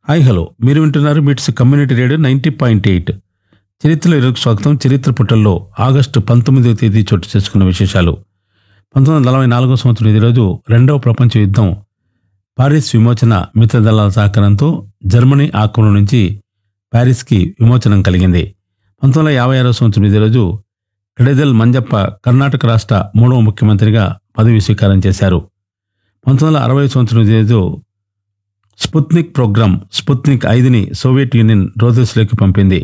hi hello మీరు వింటున్నారు MITS community radio ninety point eight చరిత్రలో ఇరుకు స్వాగతం చరిత్ర పుటల్లో ఆగస్టు పంతొమ్మిదవ తేదీ చోటు చేసుకున్న విశేషాలు పంతొమ్మిది వందల నలభై నాలుగో సంవత్సరం ఇదే రోజు రెండవ ప్రపంచ యుద్ధం పారిస్ విమోచన మిత్ర దళాల సహకారంతో జర్మనీ ఆక్రమణ నుంచి ప్యారిస్కి విమోచనం కలిగింది పంతొమ్మిది వందల యాభై ఆరో సంవత్సరం ఇదే రోజు క్రెడెదల్ మంజప్ప కర్ణాటక రాష్ట్ర మూడవ ముఖ్యమంత్రిగా పదవి స్వీకారం చేశారు పంతొమ్మిది వందల అరవై సంవత్సరం ఇదే రోజు స్పుత్నిక్ ప్రోగ్రాం స్పుత్నిక్ ఐదుని సోవియట్ యూనియన్ రోజులోకి పంపింది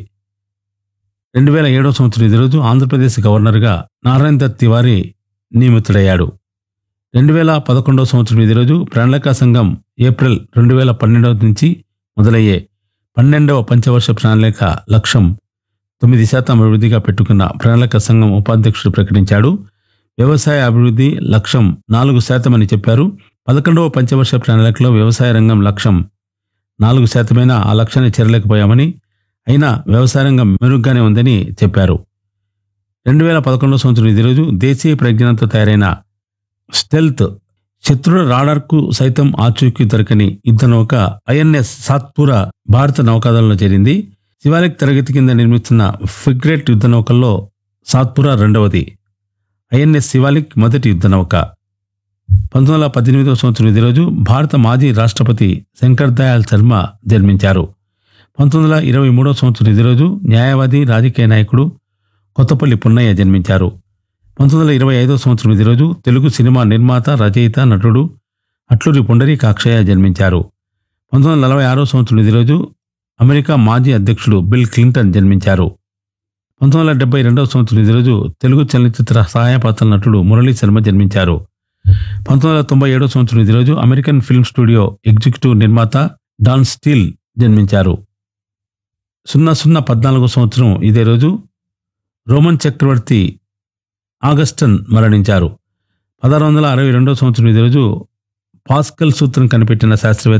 రెండు వేల ఏడవ సంవత్సరం ఇదే రోజు ఆంధ్రప్రదేశ్ గవర్నర్గా నారాయణ దత్ తివారీ నియమితుడయ్యాడు రెండు వేల పదకొండవ సంవత్సరం ఇదే రోజు ప్రణాళికా సంఘం ఏప్రిల్ రెండు వేల పన్నెండవ నుంచి మొదలయ్యే పన్నెండవ పంచవర్ష ప్రణాళిక లక్ష్యం తొమ్మిది శాతం అభివృద్ధిగా పెట్టుకున్న ప్రణాళిక సంఘం ఉపాధ్యక్షుడు ప్రకటించాడు వ్యవసాయ అభివృద్ధి లక్ష్యం నాలుగు శాతం అని చెప్పారు పదకొండవ పంచవర్ష ప్రణాళికలో వ్యవసాయ రంగం లక్ష్యం నాలుగు శాతమైనా ఆ లక్ష్యాన్ని చేరలేకపోయామని అయినా వ్యవసాయ రంగం మెరుగ్గానే ఉందని చెప్పారు రెండు వేల పదకొండవ సంవత్సరం ఇదే రోజు దేశీయ ప్రజ్ఞానంతో తయారైన స్టెల్త్ శత్రుల రాడార్కు సైతం ఆచూకీ దొరకని యుద్ధ నౌక ఐఎన్ఎస్ సాత్పుర భారత నౌకాదళంలో చేరింది శివాలిక్ తరగతి కింద నిర్మిస్తున్న ఫిగ్రెట్ యుద్ధ నౌకల్లో సాత్పుర రెండవది ఐఎన్ఎస్ శివాలిక్ మొదటి యుద్ధ నౌక పంతొమ్మిది వందల పద్దెనిమిదవ సంవత్సరం ఇదే రోజు భారత మాజీ రాష్ట్రపతి శంకర్ దయాళ్ శర్మ జన్మించారు పంతొమ్మిది వందల ఇరవై మూడవ సంవత్సరం ఇదే రోజు న్యాయవాది రాజకీయ నాయకుడు కొత్తపల్లి పున్నయ్య జన్మించారు పంతొమ్మిది వందల ఇరవై ఐదవ సంవత్సరం ఇదే రోజు తెలుగు సినిమా నిర్మాత రచయిత నటుడు అట్లూరి పుండరి కాక్షయ్య జన్మించారు పంతొమ్మిది వందల నలభై ఆరో సంవత్సరం ఇదే రోజు అమెరికా మాజీ అధ్యక్షుడు బిల్ క్లింటన్ జన్మించారు పంతొమ్మిది వందల డెబ్బై రెండవ సంవత్సరం ఇదే రోజు తెలుగు చలనచిత్ర సహాయ పాత్ర నటుడు మురళీ శర్మ జన్మించారు పంతొమ్మిది వందల తొంభై ఏడవ సంవత్సరం ఇదే రోజు అమెరికన్ ఫిల్మ్ స్టూడియో ఎగ్జిక్యూటివ్ నిర్మాత డాన్ స్టీల్ జన్మించారు సున్నా సున్నా పద్నాలుగో సంవత్సరం ఇదే రోజు రోమన్ చక్రవర్తి ఆగస్టన్ మరణించారు పదహారు వందల అరవై రెండవ సంవత్సరం ఇదే రోజు పాస్కల్ సూత్రం కనిపెట్టిన శాస్త్రవేత్త